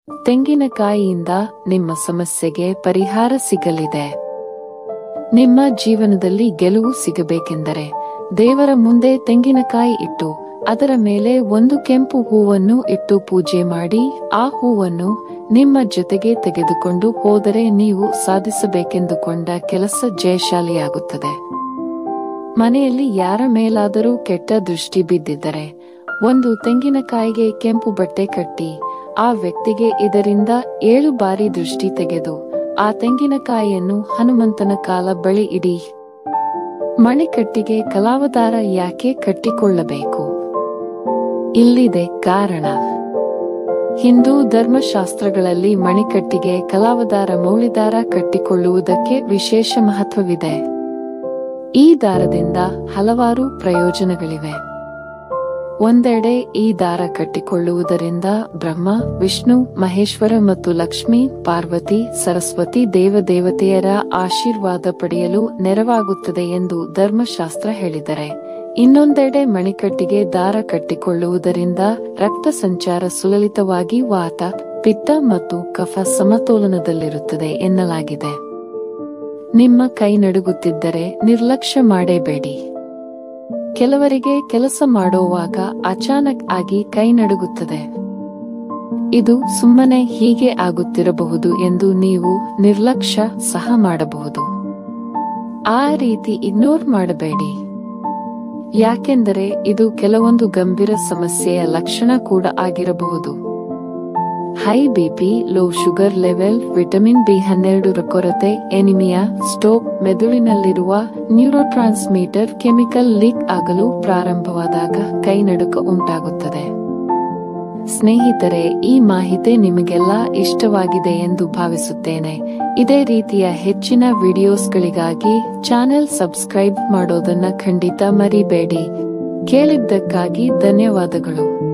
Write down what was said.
ತೆಂಗಿನಕಾಯಿಯಿಂದ ನಿಮ್ಮ ಸಮಸ್ಯೆಗೆ ಪರಿಹಾರ ಸಿಗಲಿದೆ ನಿಮ್ಮ ಜೀವನದಲ್ಲಿ ಗೆಲುವು ಸಿಗಬೇಕೆಂದರೆ ದೇವರ ಮುಂದೆ ತೆಂಗಿನಕಾಯಿ ಇಟ್ಟು ಅದರ ಮೇಲೆ ಒಂದು ಕೆಂಪು ಹೂವನ್ನು ಇಟ್ಟು ಪೂಜೆ ಮಾಡಿ ಆ ಹೂವನ್ನು ನಿಮ್ಮ ಜೊತೆಗೆ ತೆಗೆದುಕೊಂಡು ಹೋದರೆ ನೀವು ಸಾಧಿಸಬೇಕೆಂದುಕೊಂಡ ಕೆಲಸ ಜಯಶಾಲಿಯಾಗುತ್ತದೆ ಮನೆಯಲ್ಲಿ ಯಾರ ಮೇಲಾದರೂ ಕೆಟ್ಟ ದೃಷ್ಟಿ ಬಿದ್ದಿದ್ದರೆ ಒಂದು ತೆಂಗಿನಕಾಯಿಗೆ ಕೆಂಪು ಬಟ್ಟೆ ಕಟ್ಟಿ ಆ ವ್ಯಕ್ತಿಗೆ ಇದರಿಂದ ಏಳು ಬಾರಿ ದೃಷ್ಟಿ ತೆಗೆದು ಆ ತೆಂಗಿನಕಾಯಿಯನ್ನು ಹನುಮಂತನ ಕಾಲ ಬಳಿ ಇಡಿ ಮಣಿಕಟ್ಟಿಗೆ ಕಲಾವದಾರ ಯಾಕೆ ಕಟ್ಟಿಕೊಳ್ಳಬೇಕು ಇಲ್ಲಿದೆ ಕಾರಣ ಹಿಂದೂ ಧರ್ಮಶಾಸ್ತ್ರಗಳಲ್ಲಿ ಮಣಿಕಟ್ಟಿಗೆ ಕಲಾವದಾರ ಮೌಳಿದಾರ ಕಟ್ಟಿಕೊಳ್ಳುವುದಕ್ಕೆ ವಿಶೇಷ ಮಹತ್ವವಿದೆ ಈ ದಾರದಿಂದ ಹಲವಾರು ಪ್ರಯೋಜನಗಳಿವೆ ಒಂದೆಡೆ ಈ ದಾರ ಕಟ್ಟಿಕೊಳ್ಳುವುದರಿಂದ ಬ್ರಹ್ಮ ವಿಷ್ಣು ಮಹೇಶ್ವರ ಮತ್ತು ಲಕ್ಷ್ಮಿ ಪಾರ್ವತಿ ಸರಸ್ವತಿ ದೇವದೇವತೆಯರ ಆಶೀರ್ವಾದ ಪಡೆಯಲು ನೆರವಾಗುತ್ತದೆ ಎಂದು ಧರ್ಮಶಾಸ್ತ್ರ ಹೇಳಿದರೆ ಇನ್ನೊಂದೆಡೆ ಮಣಿಕಟ್ಟಿಗೆ ದಾರ ಕಟ್ಟಿಕೊಳ್ಳುವುದರಿಂದ ರಕ್ತ ಸಂಚಾರ ಸುಲಲಿತವಾಗಿ ವಾತ ಪಿತ್ತ ಮತ್ತು ಕಫ ಸಮತೋಲನದಲ್ಲಿರುತ್ತದೆ ಎನ್ನಲಾಗಿದೆ ನಿಮ್ಮ ಕೈ ನಡುಗುತ್ತಿದ್ದರೆ ನಿರ್ಲಕ್ಷ್ಯ ಮಾಡೇಬೇಡಿ ಕೆಲವರಿಗೆ ಕೆಲಸ ಮಾಡುವಾಗ ಅಚಾನಕ್ ಆಗಿ ಕೈ ನಡುಗುತ್ತದೆ ಇದು ಸುಮ್ಮನೆ ಹೀಗೆ ಆಗುತ್ತಿರಬಹುದು ಎಂದು ನೀವು ನಿರ್ಲಕ್ಷ್ಯ ಸಹ ಮಾಡಬಹುದು ಆ ರೀತಿ ಇಗ್ನೋರ್ ಮಾಡಬೇಡಿ ಯಾಕೆಂದರೆ ಇದು ಕೆಲವೊಂದು ಗಂಭೀರ ಸಮಸ್ಯೆಯ ಲಕ್ಷಣ ಕೂಡ ಆಗಿರಬಹುದು high BP low sugar level vitamin B ಹನ್ನೆರಡರ ಕೊರತೆ ಎನಿಮಿಯಾ ಸ್ಟೋಕ್ ಮೆದುಳಿನಲ್ಲಿರುವ ನ್ಯೂರೋಟ್ರಾನ್ಸ್ಮೀಟರ್ ಕೆಮಿಕಲ್ ಲೀಕ್ ಆಗಲು ಪ್ರಾರಂಭವಾದಾಗ ಕೈನಡುಕ ಉಂಟಾಗುತ್ತದೆ ಸ್ನೇಹಿತರೆ ಈ ಮಾಹಿತಿ ನಿಮಗೆಲ್ಲ ಇಷ್ಟವಾಗಿದೆ ಎಂದು ಭಾವಿಸುತ್ತೇನೆ ಇದೇ ರೀತಿಯ ಹೆಚ್ಚಿನ ವಿಡಿಯೋಸ್ಗಳಿಗಾಗಿ ಚಾನೆಲ್ ಸಬ್ಸ್ಕ್ರೈಬ್ ಮಾಡೋದನ್ನ ಖಂಡಿತ ಮರಿಬೇಡಿ ಕೇಳಿದ್ದಕ್ಕಾಗಿ ಧನ್ಯವಾದಗಳು